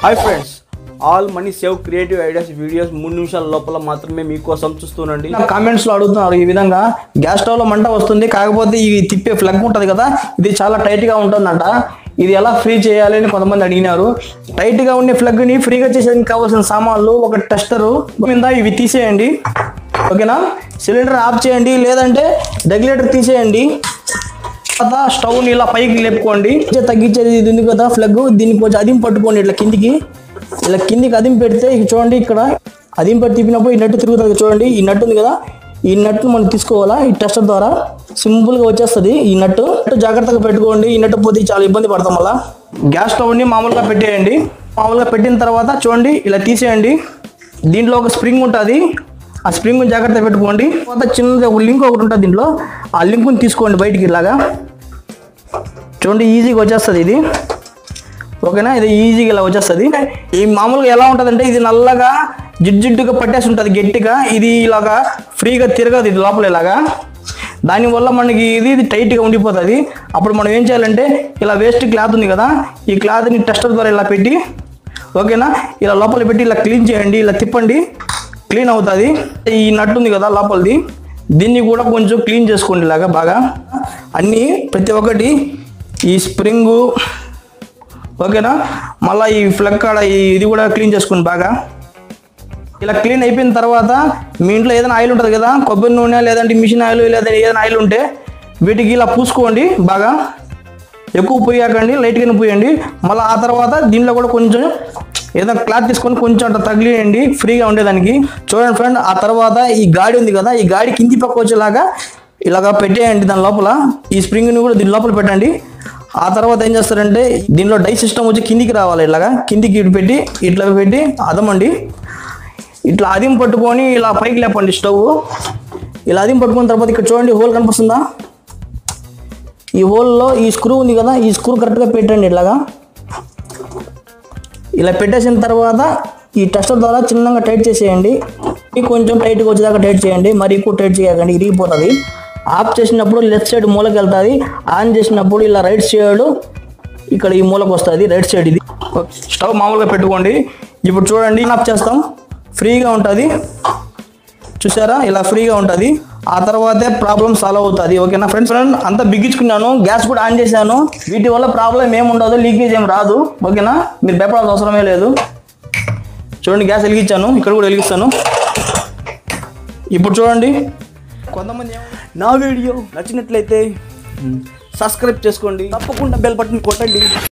hi friends all money save creative ideas videos మూడు నిమిషాల లోపల మాత్రమే మీకోసం చూస్తూనండి నా కామెంట్స్ లో అడుగుతున్నారు ఈ విధంగా గ్యాస్ స్టవ్ లో మంట వస్తుంది కాకపోతే ఈ తిప్పే ఫ్లగ్ ఉంటది కదా ఇది చాలా టైట్ గా ఉంటుందంట ఇది ఎలా ఫ్రీ చేయాలి అని కొంతమంది అడిగినారు టైట్ గా ఉండే ప్లగ్ ని ఫ్రీగా చేసేందుకు కావాల్సిన సామాన్లు ఒక టెస్టరు మీద ఇవి తీసేయండి ఓకేనా సిలిండర్ ఆఫ్ చేయండి లేదంటే రెగ్యులేటర్ తీసేయండి తర్వాత స్టవ్ ని ఇలా పైకి లేపుకోండి కొంచెం తగ్గించేది ఇది ఉంది కదా ఫ్లగ్ దీన్ని కొంచెం అదిం పట్టుకోండి ఇట్లా కిందికి ఇలా కిందికి అదిం పెడితే ఇక చూడండి ఇక్కడ అదిం పెట్టి తిప్పినప్పుడు ఈ నట్టు తిరుగుతుంది చూడండి ఈ నట్టు ఉంది కదా ఈ నట్టును మనం తీసుకోవాలా ఈ టెస్టర్ ద్వారా సింపుల్ గా వచ్చేస్తుంది ఈ నట్టు నట్టు జాగ్రత్తగా పెట్టుకోండి ఈ నట్టు పోతే చాలా ఇబ్బంది పడతాం మళ్ళా గ్యాస్ స్టవ్ ని మామూలుగా పెట్టేయండి మామూలుగా పెట్టిన తర్వాత చూడండి ఇలా తీసేయండి దీంట్లో ఒక స్ప్రింగ్ ఉంటుంది ఆ స్ప్రింగ్ జాగ్రత్త పెట్టుకోండి తర్వాత చిన్నది ఒక లింక్ ఒకటి ఉంటుంది దీంట్లో ఆ లింక్ని తీసుకోండి బయటికి ఇలాగా చూడండి ఈజీగా వచ్చేస్తుంది ఇది ఓకేనా ఇది ఈజీగా ఇలా వచ్చేస్తుంది ఈ మామూలుగా ఎలా ఉంటుందంటే ఇది నల్లగా జిడ్డు జిడ్డుగా పట్టేసి ఉంటుంది గట్టిగా ఇది ఇలాగా ఫ్రీగా తిరగదు ఇది లోపల ఇలాగా దానివల్ల మనకి ఇది ఇది టైట్గా ఉండిపోతుంది అప్పుడు మనం ఏం చేయాలంటే ఇలా వేస్ట్ క్లాత్ ఉంది కదా ఈ క్లాత్ని టెస్టర్ ద్వారా ఇలా పెట్టి ఓకేనా ఇలా లోపల పెట్టి ఇలా క్లీన్ చేయండి ఇలా తిప్పండి క్లీన్ అవుతుంది ఈ నట్టు ఉంది కదా లోపలిది దీన్ని కూడా కొంచెం క్లీన్ చేసుకోండి ఇలాగా బాగా అన్నీ ప్రతి ఒక్కటి ఈ స్ప్రింగు ఓకేనా మళ్ళీ ఈ ఫ్లగ్ కాడ ఈ- ఇది కూడా క్లీన్ చేసుకోండి బాగా ఇలా క్లీన్ అయిపోయిన తర్వాత మీ ఇంట్లో ఏదైనా ఆయిల్ ఉంటుంది కదా కొబ్బరి నూనె లేదంటే మిషన్ ఆయిల్ లేదా ఏదైనా ఆయిల్ ఉంటే వీటికి ఇలా పూసుకోండి బాగా ఎక్కువ పోయాకండి లైట్గానే పోయండి మళ్ళీ ఆ తర్వాత దీంట్లో కూడా కొంచెం ఏదైనా క్లాత్ తీసుకొని కొంచెం అట్లా తగిలియండి ఫ్రీగా ఉండేదానికి చూడండి ఫ్రెండ్ ఆ తర్వాత ఈ గాడి ఉంది కదా ఈ గాడి కింది పక్క వచ్చేలాగా ఇలాగా పెట్టేయండి దాని లోపల ఈ స్ప్రింగ్ని కూడా దీని లోపల పెట్టండి ఆ తర్వాత ఏం చేస్తారంటే దీనిలో డై సిస్టమ్ వచ్చి కిందికి రావాలి ఇలాగా కిందికి ఇటు పెట్టి ఇట్లా పెట్టి అదమండి ఇట్లా అదిం పట్టుకొని ఇలా పైకి లేపండి స్టవ్ ఇలా అదిం పట్టుకున్న తర్వాత ఇక్కడ చూడండి హోల్ కనిపిస్తుందా ఈ హోల్లో ఈ స్క్రూ ఉంది కదా ఈ స్క్రూ కరెక్ట్గా పెట్టండి ఇలాగా ఇలా పెట్టేసిన తర్వాత ఈ టెస్టర్ ద్వారా చిన్నగా టైట్ చేసేయండి ఇది కొంచెం టైట్గా వచ్చేదాకా టైట్ చేయండి మరి ఎక్కువ టైట్ చేయకండి ఇరిగిపోతుంది ఆఫ్ చేసినప్పుడు లెఫ్ట్ సైడ్ మూలకి వెళ్తుంది ఆన్ చేసినప్పుడు ఇలా రైట్ సైడ్ ఇక్కడ ఈ మూలకు వస్తుంది రైట్ సైడ్ ఇది స్టవ్ మామూలుగా పెట్టుకోండి ఇప్పుడు చూడండి ఆఫ్ చేస్తాం ఫ్రీగా ఉంటుంది చూసారా ఇలా ఫ్రీగా ఉంటుంది ఆ తర్వాతే ప్రాబ్లం సాల్వ్ అవుతుంది ఓకేనా ఫ్రెండ్స్ ఫ్రెండ్ అంతా బిగించుకున్నాను గ్యాస్ కూడా ఆన్ చేశాను వీటి వల్ల ప్రాబ్లం ఏమి ఉండదు లీకేజ్ ఏం రాదు ఓకేనా మీరు భయపడాల్సిన అవసరమే లేదు చూడండి గ్యాస్ వెలిగించాను ఇక్కడ కూడా వెలిగిస్తాను ఇప్పుడు చూడండి కొంతమంది ఏమో- నా వీడియో నచ్చినట్లయితే సబ్స్క్రైబ్ చేసుకోండి తప్పకుండా బెల్ బటన్ కొట్టండి